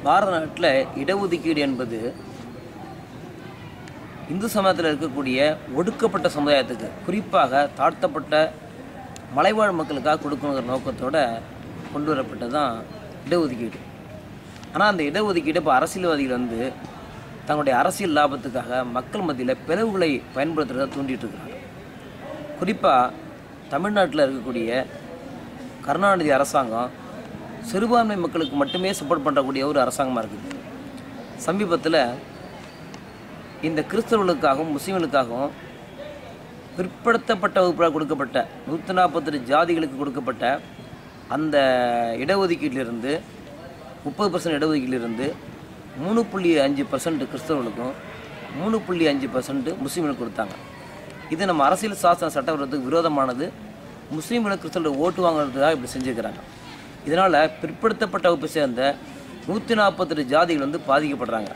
பாரத நாட்டில் இடஒதுக்கீடு என்பது இந்து சமயத்தில் இருக்கக்கூடிய ஒடுக்கப்பட்ட சமுதாயத்துக்கு குறிப்பாக தாழ்த்தப்பட்ட மலைவாழ் மக்களுக்காக கொடுக்கணுங்கிற நோக்கத்தோட கொண்டு வரப்பட்டது தான் இடஒதுக்கீடு ஆனால் அந்த இடஒதுக்கீடு இப்போ அரசியல்வாதிகள் வந்து தங்களுடைய அரசியல் லாபத்துக்காக மக்கள் மத்தியில் பிளவுகளை பயன்படுத்துறதை தூண்டிட்டு இருக்கிறாங்க குறிப்பாக தமிழ்நாட்டில் இருக்கக்கூடிய கருணாநிதி அரசாங்கம் சிறுபான்மை மக்களுக்கு மட்டுமே சப்போர்ட் பண்ணக்கூடிய ஒரு அரசாங்கமாக இருக்குது சமீபத்தில் இந்த கிறிஸ்தவர்களுக்காகவும் முஸ்லீம்களுக்காகவும் பிற்படுத்தப்பட்ட வகுப்பில் கொடுக்கப்பட்ட நூற்றி நாற்பத்தெட்டு ஜாதிகளுக்கு கொடுக்கப்பட்ட அந்த இடஒதுக்கீட்டிலிருந்து முப்பது பர்சன்ட் இடஒதுக்கீட்டிலிருந்து மூணு புள்ளி அஞ்சு பர்சன்ட் கிறிஸ்தவர்களுக்கும் மூணு புள்ளி அஞ்சு பர்சன்ட் முஸ்லீம்களுக்கு கொடுத்தாங்க இது நம்ம அரசியல் சாசன சட்டவிரோதத்துக்கு விரோதமானது முஸ்லீம்களுக்கு கிறிஸ்தவர்கள் ஓட்டு வாங்குறதுக்காக இப்படி செஞ்சுருக்கிறாங்க இதனால் பிற்படுத்தப்பட்ட வகுப்பை சேர்ந்த நூற்றி நாற்பத்தெட்டு ஜாதிகள் வந்து பாதிக்கப்படுறாங்க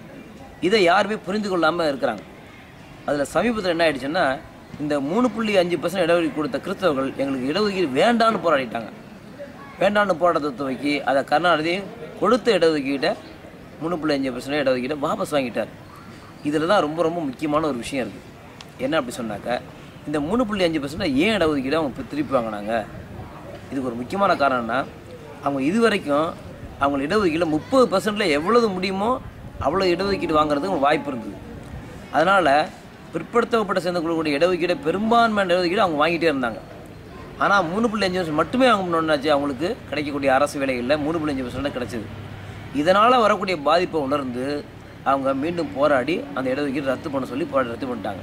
இதை யாருமே புரிந்து கொள்ளாமல் இருக்கிறாங்க அதில் சமீபத்தில் என்ன ஆயிடுச்சுன்னா இந்த மூணு புள்ளி அஞ்சு பர்சன்ட் இடஒதுக்கீடு கொடுத்த கிறிஸ்தவர்கள் எங்களுக்கு இடஒதுக்கீடு வேண்டான்னு போராடிட்டாங்க வேண்டான்னு போராட்டத்தை துவக்கி அதை கருணாநிதி கொடுத்த இடஒதுக்கீட்டை மூணு புள்ளி அஞ்சு பர்சன்ட் இடஒதுக்கீட்டை வாபஸ் வாங்கிட்டார் இதில் தான் ரொம்ப ரொம்ப முக்கியமான ஒரு விஷயம் இருக்குது என்ன அப்படி சொன்னாக்க இந்த மூணு புள்ளி அஞ்சு பர்சன்ட் ஏன் இடஒதுக்கீடு அவங்க இப்ப திருப்பி வாங்கினாங்க இதுக்கு ஒரு முக்கியமான காரணம்னா அவங்க இது வரைக்கும் அவங்க இடஒதுக்கீடு முப்பது பர்சன்டில் எவ்வளவு முடியுமோ அவ்வளோ இடஒதுக்கீடு வாங்குறதுக்கு ஒரு வாய்ப்பு இருந்தது அதனால் பிற்படுத்தப்பட்ட சேர்ந்த குழுக்கூடிய இடஒதுக்கீடு பெரும்பான்மையான இடஒதுக்கீடு அவங்க வாங்கிட்டே இருந்தாங்க ஆனால் மூணு புள்ளி அஞ்சு வருஷம் மட்டுமே அவங்க முன்னாச்சு அவங்களுக்கு கிடைக்கக்கூடிய அரசு வேலைகளில் மூணு புள்ளி அஞ்சு பர்சன்ட் கிடைச்சது இதனால் வரக்கூடிய பாதிப்பை உணர்ந்து அவங்க மீண்டும் போராடி அந்த இடஒதுக்கீடு ரத்து பண்ண சொல்லி போராடி ரத்து பண்ணிட்டாங்க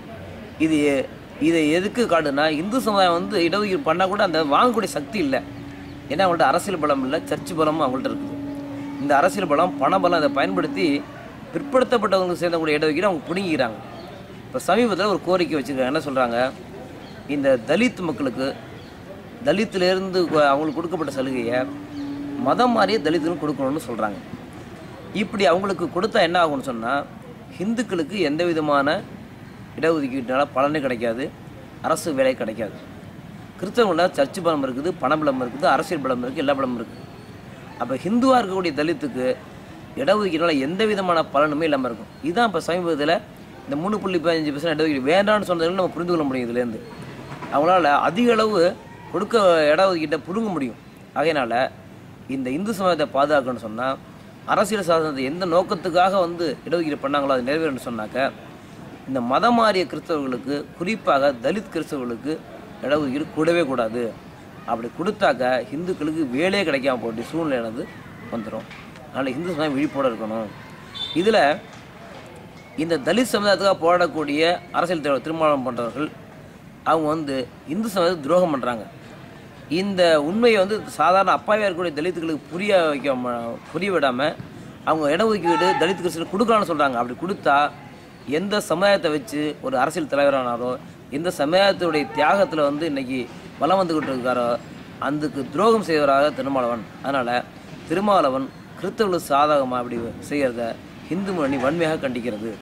இது இதை எதுக்கு காட்டுனா இந்து சமுதாயம் வந்து இடஒதுக்கீடு பண்ணால் கூட அந்த வாங்கக்கூடிய சக்தி இல்லை ஏன்னா அவங்கள்ட்ட அரசியல் பலம் இல்லை சர்ச்சு பலமும் அவங்கள்ட்ட இருக்குது இந்த அரசியல் பலம் பண பலம் இதை பயன்படுத்தி பிற்படுத்தப்பட்டவங்க சேர்ந்தக்கூடிய இடஒதுக்கீடு அவங்க பிடுங்கிக்கிறாங்க இப்போ சமீபத்தில் ஒரு கோரிக்கை வச்சுருக்காங்க என்ன சொல்கிறாங்க இந்த தலித் மக்களுக்கு தலித்திலேருந்து அவங்களுக்கு கொடுக்கப்பட்ட சலுகையை மதம் மாறிய தலித்துகளுக்கு கொடுக்கணும்னு சொல்கிறாங்க இப்படி அவங்களுக்கு கொடுத்தா என்ன ஆகும்னு சொன்னால் ஹிந்துக்களுக்கு எந்த விதமான இடஒதுக்கீட்டுனால பலனே கிடைக்காது அரசு வேலை கிடைக்காது கிறிஸ்தவங்கள சர்ச்சு பலம் இருக்குது பண பலம் இருக்குது அரசியல் பலம் இருக்குது எல்லா பலமும் இருக்குது அப்போ ஹிந்துவாக இருக்கக்கூடிய தலித்துக்கு இடஒதுக்கீடுனால எந்த விதமான பலனுமே இல்லாமல் இருக்கும் இதுதான் இப்போ சமீபத்தில் இந்த மூணு புள்ளி பதினஞ்சு பர்சன்ட் இடஒதுக்கீடு வேண்டாம்னு சொன்னதுல நம்ம புரிந்து கொள்ள முடியும் இதுலேருந்து அவங்களால அதிக அளவு கொடுக்க இடஒதுக்கீட்டை புடுங்க முடியும் ஆகையினால இந்த இந்து சமயத்தை பாதுகாக்கணும்னு சொன்னால் அரசியல் சாசனத்தை எந்த நோக்கத்துக்காக வந்து இடஒதுக்கீடு பண்ணாங்களோ அது நிறைவேறணும்னு சொன்னாக்க இந்த மதம் மாறிய கிறிஸ்தவர்களுக்கு குறிப்பாக தலித் கிறிஸ்தவர்களுக்கு இடஒதுக்கீடு கூடவே கூடாது அப்படி கொடுத்தாக்க ஹிந்துக்களுக்கு வேலையே கிடைக்காம போட்டு சூழ்நிலையானது வந்துடும் அதனால் இந்து சமயம் விழிப்போடு இருக்கணும் இதில் இந்த தலித் சமுதாயத்துக்காக போராடக்கூடிய அரசியல் தலைவர் திருமணம் பண்ணுறவர்கள் அவங்க வந்து இந்து சமயத்தை துரோகம் பண்ணுறாங்க இந்த உண்மையை வந்து சாதாரண அப்பாவியாக இருக்கக்கூடிய தலித்துகளுக்கு புரிய வைக்க ம- புரிய விடாமல் அவங்க இடஒதுக்கீடு தலித் கிறிஸ்தவர்களுக்கு கொடுக்கலாம்னு சொல்கிறாங்க அப்படி கொடுத்தா எந்த சமுதாயத்தை வச்சு ஒரு அரசியல் தலைவரானாரோ எந்த சமுதாயத்துடைய தியாகத்தில் வந்து இன்னைக்கு வலம் வந்துக்கிட்டு இருக்காரோ அதுக்கு துரோகம் செய்வராக திருமாவளவன் அதனால் திருமாவளவன் கிறிஸ்தவர்களுக்கு சாதகமாக அப்படி செய்கிறத இந்து முன்னணி வன்மையாக கண்டிக்கிறது